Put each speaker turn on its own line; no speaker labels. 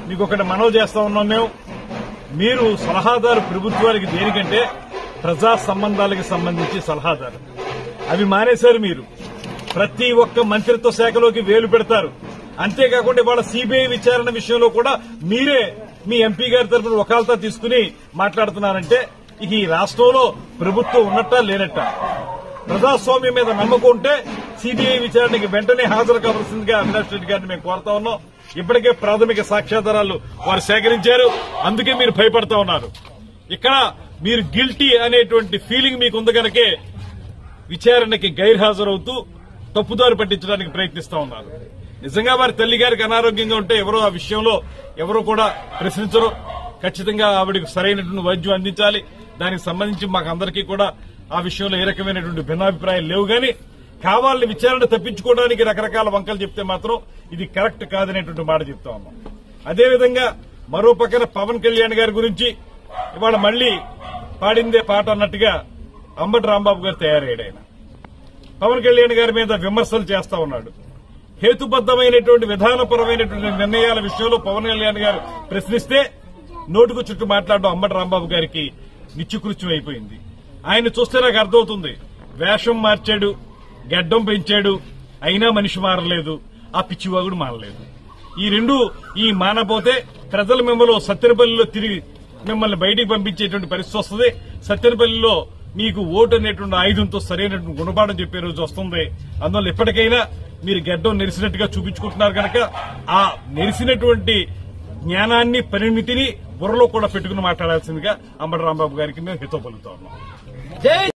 మీకు ఒకటి మనవి చేస్తా ఉన్నాం మేము మీరు సలహాదారు ప్రభుత్వానికి దేనికంటే ప్రజా సంబంధాలకు సంబంధించి సలహాదారు అవి మానేశారు మీరు ప్రతి ఒక్క మంత్రిత్వ శాఖలోకి వేలు పెడతారు అంతేకాకుండా ఇవాళ సిబిఐ విచారణ విషయంలో కూడా మీరే మీ ఎంపీ గారి తరఫున వకాలతా తీసుకుని మాట్లాడుతున్నారంటే ఇక ఈ రాష్ట్రంలో ప్రభుత్వం ఉన్నట్టా లేనట్టా ప్రజాస్వామ్యం మీద నమ్మకం ఉంటే సిబిఐ విచారణకి వెంటనే హాజరు కావాల్సిందిగా అవినాష్ రెడ్డి గారిని మేము కోరుతా ఉన్నాం ఇప్పటికే ప్రాథమిక సాక్ష్యాధారాలు వారు సేకరించారు అందుకే మీరు భయపడతా ఉన్నారు ఇక్కడ మీరు గిల్టీ అనేటువంటి ఫీలింగ్ మీకు ఉంది కనుకే విచారణకి గైర్హాజరవుతూ తప్పుదారి పట్టించడానికి ప్రయత్నిస్తా ఉన్నారు నిజంగా వారి తల్లి గారికి అనారోగ్యంగా ఉంటే ఎవరో ఆ విషయంలో ఎవరో కూడా ప్రశ్నించరు ఖచ్చితంగా ఆవిడకి సరైనటువంటి వైద్యం అందించాలి దానికి సంబంధించి మాకు అందరికీ కూడా ఆ విషయంలో ఏ రకమైనటువంటి భిన్నాభిప్రాయాలు లేవు గాని కావాలని విచారణ తప్పించుకోవడానికి రకరకాల వంకలు చెప్తే మాత్రం ఇది కరెక్ట్ కాదనేటువంటి మాట చెప్తా ఉన్నాం అదేవిధంగా మరో పక్కన పవన్ కళ్యాణ్ గారి గురించి ఇవాళ మళ్లీ పాడిందే పాట అన్నట్టుగా అంబటి రాంబాబు గారు తయారయ్యాడు ఆయన పవన్ కళ్యాణ్ గారి మీద విమర్శలు చేస్తా ఉన్నాడు హేతుబద్దమైనటువంటి విధానపరమైనటువంటి నిర్ణయాల విషయంలో పవన్ కళ్యాణ్ గారు ప్రశ్నిస్తే నోటుకు చుట్టూ మాట్లాడడం అంబటి రాంబాబు గారికి నిత్యకృత్యం అయిపోయింది ఆయన చూస్తే నాకు అర్థమవుతుంది వేషం మార్చాడు గడ్డం పెంచాడు అయినా మనిషి మారలేదు ఆ పిచ్చివాగుడు మారలేదు ఈ రెండు ఈ మానపోతే ప్రజలు మిమ్మల్ని సత్తెనపల్లిలో తిరిగి మిమ్మల్ని బయటికి పంపించేటువంటి పరిస్థితి వస్తుంది సత్తెనపల్లిలో మీకు ఓటు అనేటువంటి ఆయుధంతో సరైనటువంటి గుణపాఠం చెప్పే రోజు వస్తుంది అందువల్ల ఇప్పటికైనా మీరు గడ్డం నెరిసినట్టుగా చూపించుకుంటున్నారు కనుక ఆ నెరిసినటువంటి జ్ఞానాన్ని పరిమితిని బుర్రలో కూడా పెట్టుకుని మాట్లాడాల్సిందిగా అంబటి రాంబాబు గారికి మేము హితో పలుకుతా ఉన్నాం